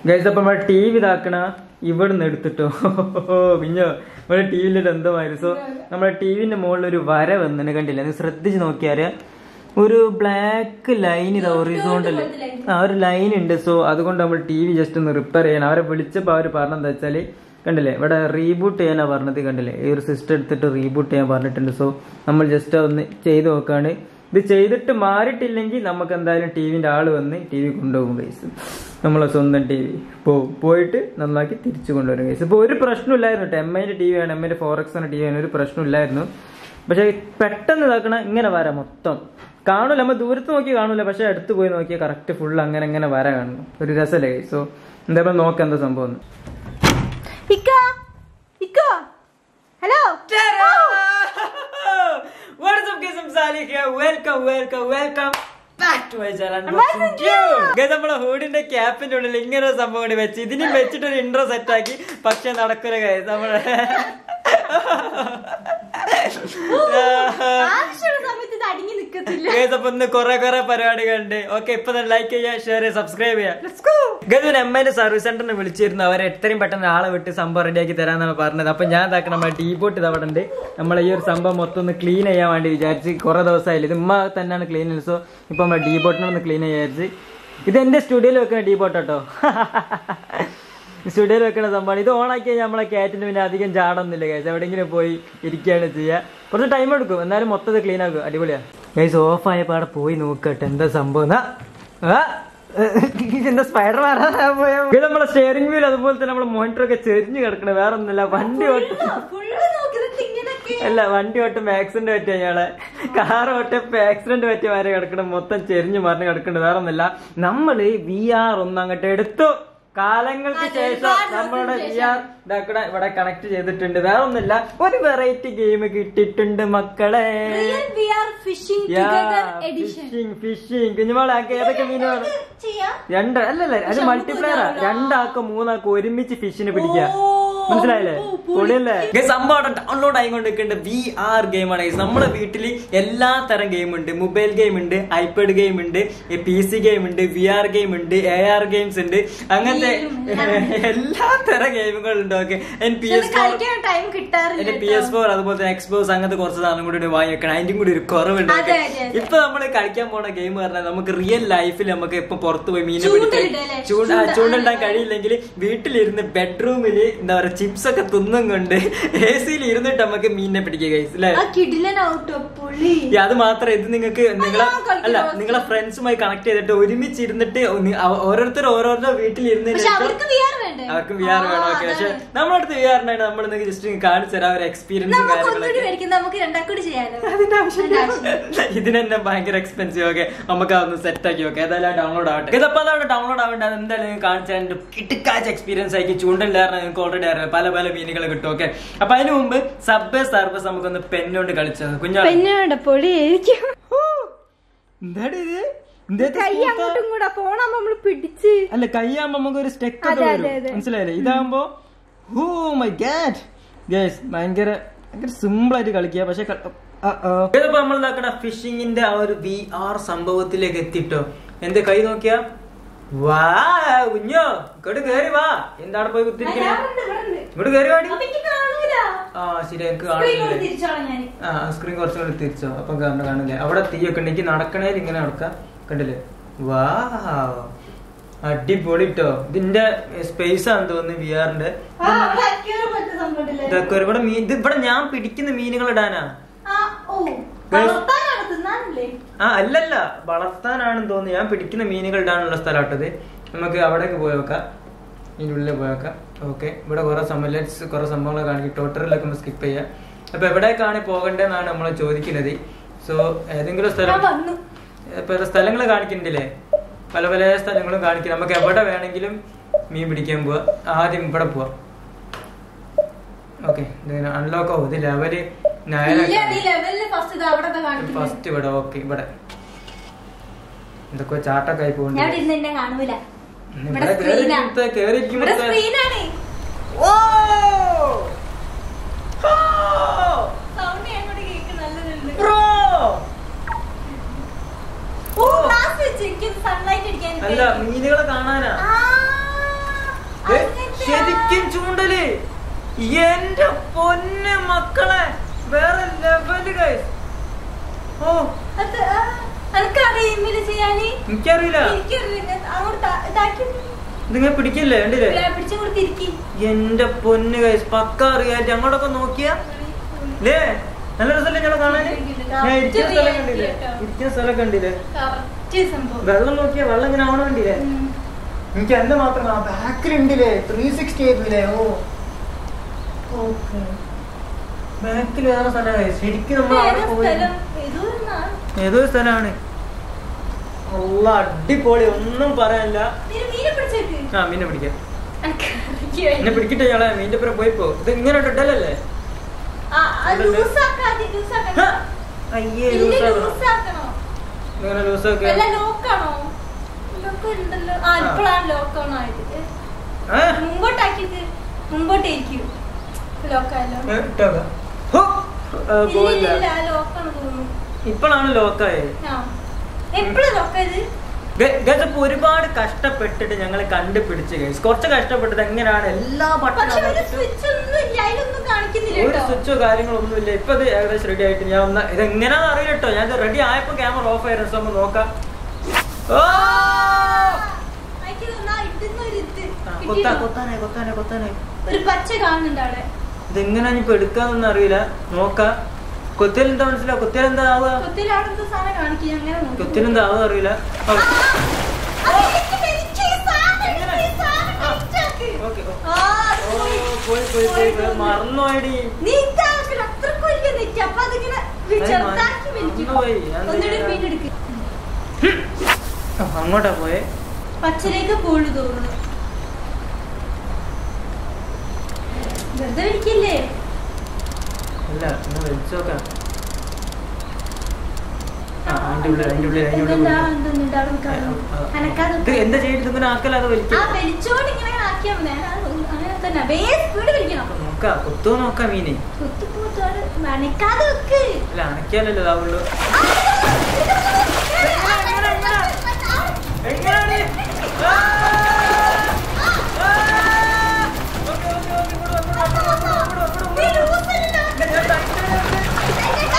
Guys അപ്പൊ നമ്മളെ T V ഇതാക്കണ ഇവിടുന്ന് എടുത്തിട്ടോ പിന്നെ ഇവിടെ ടി വിയിലിട്ട് എന്തോമായിരുന്നു സോ നമ്മളെ ടി വിന്റെ മുകളിൽ ഒരു വര വന്നിട്ട് കണ്ടില്ല നീ ശ്രദ്ധിച്ച് നോക്കിയാല് ഒരു ബ്ലാക്ക് ലൈൻ ഇത് ഒറിസോണ്ടൽ ആ ഒരു ലൈൻ ഉണ്ട് സോ അതുകൊണ്ട് നമ്മൾ ടി വി ജസ്റ്റ് ഒന്ന് റിപ്പയർ ചെയ്യണം അവരെ വിളിച്ചപ്പോൾ അവർ പറഞ്ഞെന്താ വെച്ചാല് കണ്ടില്ലേ ഇവിടെ റീബൂട്ട് ചെയ്യാനാ പറഞ്ഞത് കണ്ടില്ലേ ഈ ഒരു സിസ്റ്റം എടുത്തിട്ട് റീബൂട്ട് ചെയ്യാൻ പറഞ്ഞിട്ടുണ്ട് സോ നമ്മൾ ജസ്റ്റ് ഒന്ന് ചെയ്ത് നോക്കാണ് ഇത് ചെയ്തിട്ട് മാറിയിട്ടില്ലെങ്കിൽ നമുക്ക് എന്തായാലും ടി വിന്റെ ആള് വന്ന് ടി വി കൊണ്ടുപോകും ഗൈസ് നമ്മളെ സ്വന്തം ടി വി പോവും പോയിട്ട് നന്നാക്കി തിരിച്ചു കൊണ്ടുവരും ഗൈസ് ഇപ്പൊ ഒരു പ്രശ്നമില്ലായിരുന്നു കേട്ടോ എം ഐന്റെ ടി വി ആണ് എം ഐന്റെ ഫോർ എക്സ് ആണ് ടി വി ആണ് ഒരു പ്രശ്നമില്ലായിരുന്നു പക്ഷെ പെട്ടെന്ന് ഇതാക്കണ ഇങ്ങനെ വരാം മൊത്തം കാണൂല നമ്മൾ ദൂരത്ത് നോക്കി കാണൂല പക്ഷെ അടുത്ത് പോയി നോക്കിയാൽ കറക്റ്റ് ഫുൾ അങ്ങനെ അങ്ങനെ വര കാണുന്നു ഒരു രസമല്ലേ സോ എന്തായാലും നോക്കാം എന്താ സംഭവം എന്ന്. ഇക്ക ഇക്ക hello What is up guys? I'm Salih here. Welcome, welcome, welcome back to my channel. Unboxing Dude. Guys, നമ്മളെ ഹൂഡിന്റെ ക്യാപ്പിന്റെ ഉള്ളിൽ ഇങ്ങനെ ഒരു സംഭവം കൂടി വെച്ച് ഇതിനും വെച്ചിട്ട് ഒരു ഇൻട്രോ സെറ്റ് ആക്കി പക്ഷെ നടക്കൂല guys. നമ്മളെ ആവശ്യമുള്ള സമയത്ത് ഇത് അടങ്ങി നിക്കത്തില്ല ഗൈസ് അപ്പൊ ഇന്ന് കുറെ കുറെ പരിപാടികളുണ്ട് ഓക്കെ ഇപ്പൊ തന്നെ ലൈക്ക് ചെയ്യുക ഷെയർ ചെയ്യുക സബ്സ്ക്രൈബ് ചെയ്യുക ഗൈസ് എം ഐന്റെ സർവീസ് സെന്ററിന് വിളിച്ചിരുന്നു അവരെ എത്രയും പെട്ടെന്ന് ആളെ വിട്ട് സംഭവം റെഡിയാക്കി തരാന്നാണ് പറഞ്ഞത് അപ്പൊ ഞാൻ ഇതാക്കണം നമ്മുടെ ഡീ ബോട്ട് ഇത് അവിടെ ഉണ്ട് നമ്മളെ ഈ ഒരു സംഭവം മൊത്തം ഒന്ന് ക്ലീൻ ചെയ്യാൻ വേണ്ടി വിചാരിച്ച് കുറെ ദിവസമായില്ല ഇത് ഉമ്മ തന്നെയാണ് ക്ലീൻ ചെയ്യുന്നത് സോ ഇപ്പൊ നമ്മുടെ ഡീ ബോട്ടിനെ ഒന്ന് ക്ലീൻ വിചാരിച്ച് ഇത് എന്റെ സ്റ്റുഡിയോയിൽ വെക്കുന്ന ഡീ ബോട്ട് കേട്ടോ സ്റ്റുഡിയോയിൽ വെക്കുന്ന സംഭവമാണ് ഇത് ഓണാക്കി കഴിഞ്ഞാൽ നമ്മളെ കാറ്റിന് പിന്നെ അധികം ചാടൊന്നുമില്ല ഗൈസ് എവിടെയെങ്കിലും പോയി ഇരിക്കുകയാണ് ചെയ്യുക കുറച്ച് ടൈം എടുക്കും എന്നാലും മൊത്തത്തിൽ ക്ലീൻ ആക്കും അടിപൊളിയാ ഗൈസ് ഓഫ് ആയപ്പോ അവിടെ പോയി നോക്കട്ടെ എന്താ സംഭവം എന്നാ? ആ, എന്താ സ്പൈഡർ നമ്മളെ സ്റ്റിയറിംഗ് വീൽ അതുപോലെ തന്നെ നമ്മളെ മോണിറ്റർ ഒക്കെ ചെരിഞ്ഞ് കിടക്കണേ വേറെ ഒന്നുമില്ല വണ്ടി ഓട്ടും ഫുള്ള് നോക്കുന്നത് ഇങ്ങനൊക്കെ അല്ല വണ്ടി ഓട്ടും ആക്സിഡന്റ് പറ്റിയ ഞങ്ങളെ കാർ ഓട്ടപ്പോ ആക്സിഡന്റ് പറ്റിയ മാരെ കിടക്കണം മൊത്തം ചെരിഞ്ഞ് മറിഞ്ഞ് കിടക്കണ്ട വേറെ ഒന്നുമില്ല നമ്മള് വി ആർ ഒന്ന് അങ്ങോട്ട് എടുത്തു കാലങ്ങൾക്ക് ശേഷം നമ്മളുടെ വി ആർ ഇതാക്കട ഇവിടെ കണക്ട് ചെയ്തിട്ടുണ്ട് വേറെ ഒന്നുമില്ല ഒരു വെറൈറ്റി ഗെയിം കിട്ടിയിട്ടുണ്ട് മക്കളെ real V R fishing together edition fishing fishing കുഞ്ഞുമോളാക്കി ഏതൊക്കെ മീനുമാണ് ചെയ്യാം രണ്ട് അല്ലല്ല അത് മൾട്ടിപ്ലെയറാ രണ്ടാക്കോ മൂന്നാക്കോ ഒരുമിച്ച് ഫിഷിനെ പിടിക്കുക മനസ്സിലായില്ലേ പൊളിയല്ലേ Guys, സംഭവം അവിടെ ഡൗൺലോഡ് ആയിക്കൊണ്ടിരിക്കേണ്ട വി ആർ ഗെയിമാണ് നമ്മുടെ വീട്ടിൽ എല്ലാ തരം ഗെയിം ഉണ്ട് മൊബൈൽ ഗെയിം ഉണ്ട് ഐപാഡ് ഗെയിം ഉണ്ട് പി സി ഗെയിം ഉണ്ട് വി ആർ ഗെയിം ഉണ്ട് എ ആർ ഗെയിംസ് ഉണ്ട് അങ്ങനത്തെ എല്ലാ തരം ഗെയിമുകളുണ്ട് ഓക്കെ പി പക്ഷെ എസ് അത് കളിക്കാൻ ടൈം കിട്ടാറില്ല എന്റെ പി എസ് ഫോർ അതുപോലെ തന്നെ എക്സ്പോസ് അങ്ങനത്തെ കുറച്ച് സാധനം കൂടി വാങ്ങി വെക്കണം അതിന്റെ കൂടി ഒരു കുറവുണ്ട് അതെ, അതെ, അതെ. ഇപ്പൊ നമ്മള് കളിക്കാൻ പോണ ഗെയിം പറഞ്ഞാൽ നമുക്ക് റിയൽ ലൈഫിൽ നമുക്ക് ഇപ്പൊ പുറത്ത് പോയി മീനെ ചൂണ്ടലിടല്ലേ? പിടിക്കാൻ ചൂണ്ട ചൂണ്ട, ചൂണ്ടിടാൻ അതെ. കഴിയില്ലെങ്കിൽ വീട്ടിലിരുന്ന് ബെഡ്റൂമില് എന്താ പറയാ ചിപ്സ് ഒക്കെ തിന്നും കൊണ്ട് എ സിയിൽ ഇരുന്നിട്ട് നമുക്ക് മീനിനെ പിടിക്കുക ഗൈസ് അല്ലേ ആ കിടിലനൗട്ടോ പുളി ഈ അത് മാത്രം ഇത് നിങ്ങൾക്ക് നിങ്ങളെ ഞാൻ കളിക്കുന്ന അല്ല ദിവസം. നിങ്ങളെ ഫ്രണ്ട്സുമായി കണക്ട് ചെയ്തിട്ട് ഒരുമിച്ച് ഇരുന്നിട്ട് നി- അവ- ഓരോരുത്തർ ഓരോരുത്തർ വീട്ടിൽ ഇരുന്നിട്ട് പക്ഷെ അവർക്ക് വി ആർ വേണ്ടേ അവർക്ക് വി ആർ വേണം ഓക്കെ പക്ഷെ നമ്മുടെ അടുത്ത് വി ആർ ഉണ്ടായിട്ട് നമ്മൾ നിങ്ങൾക്ക് ജസ്റ്റ് കാണിച്ചു തരാം ഒരു എക്സ്പീരിയൻസും നമുക്ക് ഒന്നുകൂടി കാര്യങ്ങളൊക്കെ മേടിക്കും നമുക്ക് രണ്ടാക്കൂടി ചെയ്യാലോ അതിന്റെ ആവശ്യമില്ല. അതിന്റെ ഇതിന് തന്നെ ഭയങ്കര എക്സ്പെൻസീവ് ഒക്കെ നമുക്ക് അതൊന്ന് സെറ്റ് ആക്കി ഓക്കെ ഏതായാലും ഡൗൺലോഡ് ആവട്ടെ ഇതിപ്പോ അതവിടെ ഡൗൺലോഡ് ആവേണ്ട അത് എന്തായാലും നിങ്ങൾക്ക് കാണിച്ചാൽ എന്റെ കിട്ടിക്കാച്ച എക്സ്പീരിയൻസ് ആക്കി ചൂണ്ടല്ലായിരുന്നു നിങ്ങൾക്ക് ഓൾറെഡി അറിയാം പല പല മീനുകൾ കിട്ടും ഓക്കെ അപ്പൊ അതിന് മുമ്പ് സബ്വേ സർവീസ് നമുക്കൊന്ന് പെന്നോണ്ട് കളിച്ചത് കുഞ്ഞാ പെണ്ണുണ്ട് പൊളി എനിക്ക് എന്താടി ഇത് ഇന്തേത്തെ കൈ സ്കൂട്ടർ? അങ്ങോട്ടും കൂടെ ഫോണാകുമ്പോ നമ്മള് പിടിച്ച് അല്ല കൈയാകുമ്പോ നമുക്ക് ഒരു സ്റ്റെക്ക് ഒക്കെ അതെ, വരും അതെ, അതെ. മനസ്സിലായില്ലേ ഇതാകുമ്പോ ഓ മൈ ഗാഡ് ഗേസ് ഭയങ്കര ഭയങ്കര സിമ്പിൾ ആയിട്ട് കളിക്കുക പക്ഷെ ഇതിപ്പോ നമ്മൾ ഇതാക്കണ ഫിഷിങ്ങിന്റെ ആ ഒരു വി ആർ സംഭവത്തിലേക്ക് എത്തിട്ടോ എന്റെ കൈ നോക്കിയാ വാ കുഞ്ഞോ ഇങ്ങോട്ട് കേറി വാ എന്താണ് പോയി കുത്തിരിക്കണേ ഇങ്ങോട്ട് കേറി വാടി ആ ശരി എനിക്ക് കാണില്ലേ ആ സ്ക്രീൻ കുറച്ചും കൂടി തിരിച്ചോ അപ്പം കാണുന്ന കാണില്ലേ അവിടെ തീയൊക്കെ ഉണ്ട് എനിക്ക് നടക്കണേൽ ഇങ്ങനെ നടക്കാം കണ്ടില്ലേ വാ അടിപൊളി ട്ടോ ഇതിന്റെ സ്പേസ് ആണെന്ന് തോന്നുന്നു വി ആറിന്റെ ഇതൊക്കെ ഒരു- ഇവിടെ മീൻ ഇത് ഇവിടെ ഞാൻ പിടിക്കുന്ന മീനുകൾ ഇടാനാ ആ അല്ലല്ല വളർത്താനാണെന്ന് തോന്നുന്നു ഞാൻ പിടിക്കുന്ന മീനുകൾ ഇടാനുള്ള സ്ഥലമാട്ടത് നമുക്ക് അവിടേക്ക് പോയി നോക്കാം ഇതിൻ്റെ ഉള്ളിൽ പോയി നോക്കാം ഓക്കെ ഇവിടെ കുറെ സമലറ്റ്സ് കുറെ സംഭവങ്ങൾ കാണിക്കും ടോട്ടറിലൊക്കെ ഒന്ന് സ്കിപ്പ് ചെയ്യാം അപ്പൊ എവിടേക്കാണ് പോകേണ്ടതെന്നാണ് നമ്മൾ ചോദിക്കുന്നത് സോ ഏതെങ്കിലും സ്ഥലം വന്നു ഇപ്പൊ സ്ഥലങ്ങൾ കാണിക്കുന്നുണ്ടല്ലേ പല പല സ്ഥലങ്ങളും കാണിക്കും നമുക്ക് എവിടെ വേണമെങ്കിലും മീൻ പിടിക്കാൻ പോവാ ആദ്യം ഇവിടെ പോവാ ഓക്കെ അൺലോക്ക് ആവും ഇത് ലെവല് ഫസ്റ്റ് ഇവിടെ ഓക്കെ ഇവിടെ എന്തൊക്കെ ചാട്ടൊക്കെ ആയി ഞാൻ പോകുന്നുണ്ട് ഇവിടെ ഇരുന്ന് എന്നെ കാണൂല ഇവിടെ ഇവിടെ screen ആ. കേറിയിരിക്കുമ്പത്തെ- ഇവിടെ കേറിയിരിക്കുമ്പത്തെ- സ്ക്രീനാണ് ഓ! ഓ! സൗണ്ട് അങ്ങോട്ട് കേൾക്കും നല്ലതുണ്ട് ബ്രോ! ഓ ഗ്ലാസ് വെച്ച് എനിക്ക് സൺലൈറ്റ് അടിക്കാൻ അല്ല മീനുകളെ കാണാനാ ആ, എന്റെ പൊന്നെ മക്കളെ വേറെ ലെവല് ഗൈസ് ഓ അത് ആ, അനക്കറിയാം ഇങ്ങനെ ചെയ്യാന് എനിക്കറിയില്ല എനിക്കറിയില്ല അങ്ങോട്ട് താ- ഇതാക്കി ഇതിങ്ങനെ പിടിക്കില്ലേ കണ്ടില്ലേ പിടിച്ചു കൊടുത്തിരിക്കി എന്റെ പൊന്ന് ഗൈസ് പക്ക അറിയാറ്റ് അങ്ങോട്ടൊക്കെ നോക്കിയാ ലേ നല്ല രസമല്ലേ ഞങ്ങളെ കാണാന് ഞാൻ ഇരിക്കുന്ന സ്ഥലം കണ്ടില്ലേ ഇരിക്കുന്ന സ്ഥലം കണ്ടില്ലേ കറക്റ്റ് സംഭവം വെള്ളം നോക്കിയാ വെള്ളം ഇങ്ങനെ ആവണ കണ്ടില്ലേ ഉം. എനിക്ക് എന്റെ മാത്രം ആ ബാക്കിലുണ്ടില്ലേ ത്രീ സിക്സ്റ്റി ആയിരുന്നില്ലേ ഓ ഓക്കെ ബാക്കിൽ വേറെ സ്ഥലമായി ശരിക്കും നമ്മൾ അവിടെ ഏതാ പോയി സ്ഥലം? ഏതോ ഒരു നാട്. ഏതോ ഒരു സ്ഥലമാണ് ഉള്ള അടിപൊളി ഒന്നും പറയാനില്ല നീ മീനെ പിടിച്ചേക്ക്. ആ മീനെ പിടിക്കാം അനക്കറിയില്ല. എന്നെ പിടിക്കട്ടെ ഞങ്ങളെ മീൻ്റെ പുറം പോയി പോ ഇത് ഇങ്ങനെ ഇട്ടല്ലേ ആ, ആ, loose ആക്കാതെ, loose ആക്കാതെ. അയ്യേ ഇല്ല, ലൂസാകണം loose ആക്കണോ? ഇങ്ങനെ ലൂസാക്കി വല്ല lock ആണോ? lock ഉണ്ടല്ലോ. ആ, ഇപ്പളാണ് lock on ആയത്. ഏ മുമ്പോട്ടാക്കിയിട്ട് മുമ്പോട്ടേക്കും ലോക്കായല്ലോ ഏ, ഇട്ടോക്കാം. ഹോ! ആ, ഇല്ല പോയില്ല ഇല്ല ആ ലോക്കാണ് തോന്നുന്നു ഇപ്പോഴാണ് ലോക്കായത് ആ എപ്പോഴും ലോക്കായത് ഗസ് ഇപ്പൊ ഒരുപാട് കഷ്ടപ്പെട്ടിട്ട് ഞങ്ങൾ കണ്ടുപിടിച്ച് ഗൈസ് കുറച്ച് കഷ്ടപ്പെട്ടത് എങ്ങനെയാണ് എല്ലാ പക്ഷെ ഒരു ബട്ടണും സ്വിച്ച് ഒന്നും ഇല്ല അതിലൊന്നും കാണിക്കുന്നില്ല ഒരു കേട്ടോ സ്വിച്ചോ കാര്യങ്ങളോ ഒന്നുമില്ല ഇപ്പൊ ഇത് ഏകദേശം റെഡി ആയിട്ട് ഞാൻ ഒന്ന് ഇത് എങ്ങനെയാണെന്ന് അറിയില്ല കേട്ടോ ഞാൻ റെഡി ആയപ്പോ ക്യാമറ ഓഫ് ആയിരുന്നു സോ നമുക്ക് നോക്കാം ഓ! എനിക്ക് തോന്നുന്നു ആ ഇടുന്ന ഒരു ഇത് ആ, കൊത്താ കിട്ടിയോ? കൊത്താനെ കൊത്താനെ കൊത്താനെ ഒരു പച്ച കാണുന്നുണ്ട് അവിടെ ഇതെങ്ങനെയാണ് ഇപ്പൊ എടുക്കാന്നൊന്നും അറിയില്ല നോക്കാം കൊത്തിയാൽ എന്താ മനസ്സിലാവും കൊത്തിയാൽ എന്താ ആവുക കൊത്തിൽ അവിടെ എന്തോ സാധനം കാണിക്കും അങ്ങനെ നോക്കി. കൊത്തിയാൽ എന്താ ആവുക അറിയില്ല ആ, അത് എനിക്ക് വലിച്ച് ഈ സാധനം എങ്ങനെ? ഈ സാധനം ആ. വലിച്ചാക്ക്. ഓക്കെ ആ, അത് ഓ പോയി. പോയി പോയി പോയി പോയി മറന്നോയടി നീ ഇതാക്കി അത്രക്കും വലിയ നെറ്റ് അപ്പൊ അതിങ്ങനെ ചെറുതാക്കി വലിക്കും മറന്നുപോയി. ഞാൻ ഒന്നിടെ ചെയ്യാ? മീൻ എടുക്കും ആ, അങ്ങോട്ടാ പോയെ പച്ചലേക്ക് പോളു തോന്നുന്നു വെറുതെ വലിക്കില്ലേ അല്ല ഒന്ന് വലിച്ചു നോക്കാം ആ അതിന്റെ ഉള്ളിൽ അതിന്റെ ഉള്ളിൽ അതിന്റെ ഉള്ളിൽ എന്തുണ്ടാ, പോയി. എന്തുണ്ടാ, അവിടെ നിൽക്കാതെ. അനക്കാതെ ഇത് എന്താ ചെയ്തിട്ട് ഇങ്ങനെ ആക്കലാതെ ആ വലിക്കും വലിച്ചോണ്ട് ഇങ്ങനെ ആക്കിയാ മതി അത് അങ്ങനെ തന്നെ വേ സ്പീഡ് വലിക്കണം നോക്കാം കൊത്തോ നോക്കാം മീനെ കുത്തുപോത്തോട് അനക്കാതെ വെക്ക് അല്ല അണക്കിയാലല്ലോ ഇതാവുള്ളൂ എങ്ങനെയാണ് ആ! ആ! ഓക്കേ, ഓക്കേ, ഓക്കേ, ഇങ്ങോട്ട് വാ, ഇങ്ങോട്ട് വാ, ഇങ്ങോട്ട് വാ, ഇങ്ങോട്ട് വാ, നീ ഇങ്ങോട്ട് വാ. ലൂസല്ല. ഇല്ല, ഞാൻ തട്ടിയത്.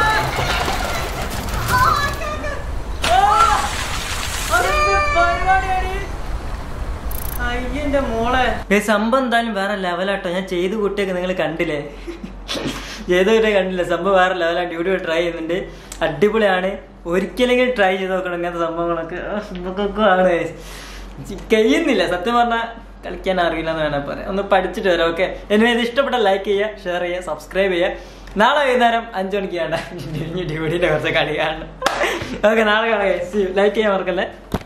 ഓ! അതെന്ത് പരിപാടിയാടി? അയ്യന്റെ മോളെ ഏ സംഭവം എന്തായാലും വേറെ ലെവലാട്ടോ ഞാൻ ചെയ്ത് കൂട്ടിയൊക്കെ നിങ്ങൾ കണ്ടില്ലേ ചെയ്ത് കൂട്ടിയെ കണ്ടില്ലേ സംഭവം വേറെ ലെവലാണ് യൂട്യൂബ് ട്രൈ ചെയ്യുന്നുണ്ട് അടിപൊളിയാണ് ഒരിക്കലെങ്കിലും ട്രൈ ചെയ്ത് നോക്കണം ഇങ്ങനത്തെ സംഭവങ്ങളൊക്കെ ആ, സംഭവമൊക്കെ ആണ് കഴിയുന്നില്ല സത്യം പറഞ്ഞാൽ കളിക്കാൻ അറിയില്ല എന്ന് വേണം പറയാം ഒന്ന് പഠിച്ചിട്ട് വരാം ഓക്കെ എന്നെ ഇത് ഇഷ്ടപ്പെട്ട ലൈക്ക് ചെയ്യുക ഷെയർ ചെയ്യുക സബ്സ്ക്രൈബ് ചെയ്യുക നാളെ വൈകുന്നേരം അഞ്ചു മണിക്ക് കാണാം ഡ്യൂട്ടിന്റെ കുറച്ച് കളി കാണണം ഓക്കെ നാളെ കാണാം ലൈക്ക് ചെയ്യാൻ മറക്കല്ലേ